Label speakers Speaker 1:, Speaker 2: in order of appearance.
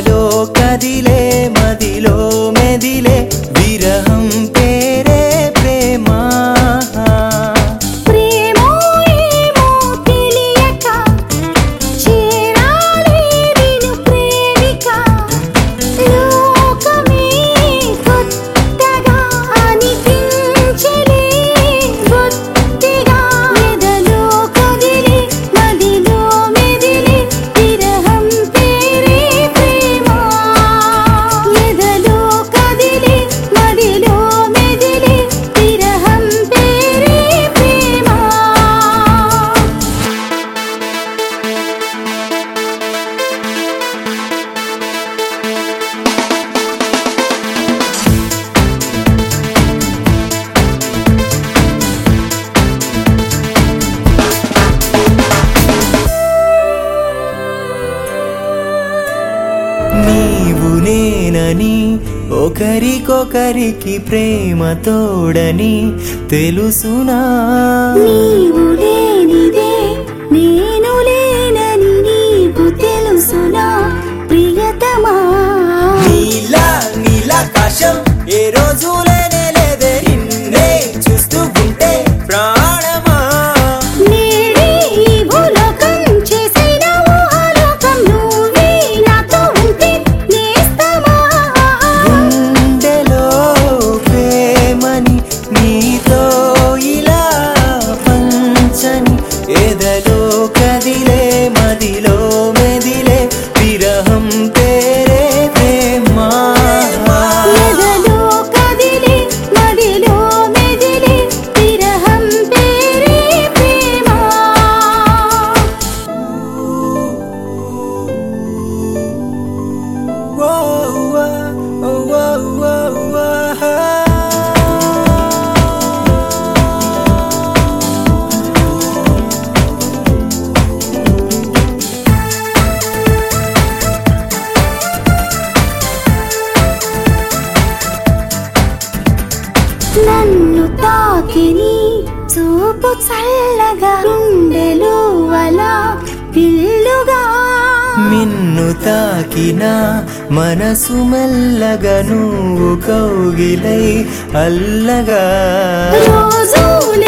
Speaker 1: ఎదలో కదిలే మదిలో మెదిలే విరహం పేరే ప్రేమ
Speaker 2: ప్రేమో ఏమో తెలియక చేరాలి నిన్ను ప్రేమిక లోకమే కొత్తగా అనిపించలే బొత్తిగా ఎదలో కదిలి మదిలో మెదిలి విరహం పేరే ప్రేమ ఎదలో కదిలి మదిలో మెదిలి విరహం పేరే ప్రేమ
Speaker 1: నీవు నేనని ఒకరికొకరికి ప్రేమ తోడని తెలుసునా
Speaker 2: నీవు లేనిదే నేను లేనని నీకు తెలుసునా ప్రియతమా
Speaker 1: నీలా నీలాకాశం ఏ రోజు లేనే లేదే నిన్నే చూస్తూ ఉంటే ప్రాణమా
Speaker 2: నేడే ఈ భూలోకం చేసిన ఊహాలోకం నువ్వే నాతో ఉంటే నేస్తమా
Speaker 1: గుండెలో ప్రేమని నీతో ఇలా పంచని ఎదలో కదిలే మదిలో మెదిలే విరహం పేరే ప్రేమ
Speaker 2: ఎదలో కదిలి మదిలో మెదిలి విరహం పేరే ప్రేమ నన్ను తాకిని చూపు చల్లగా గుండెలు అలా పిల్లుగా
Speaker 1: నిన్ను తాకిన మనసు మెల్లగా నువ్వు కౌగిలై అల్లగా
Speaker 2: రోజు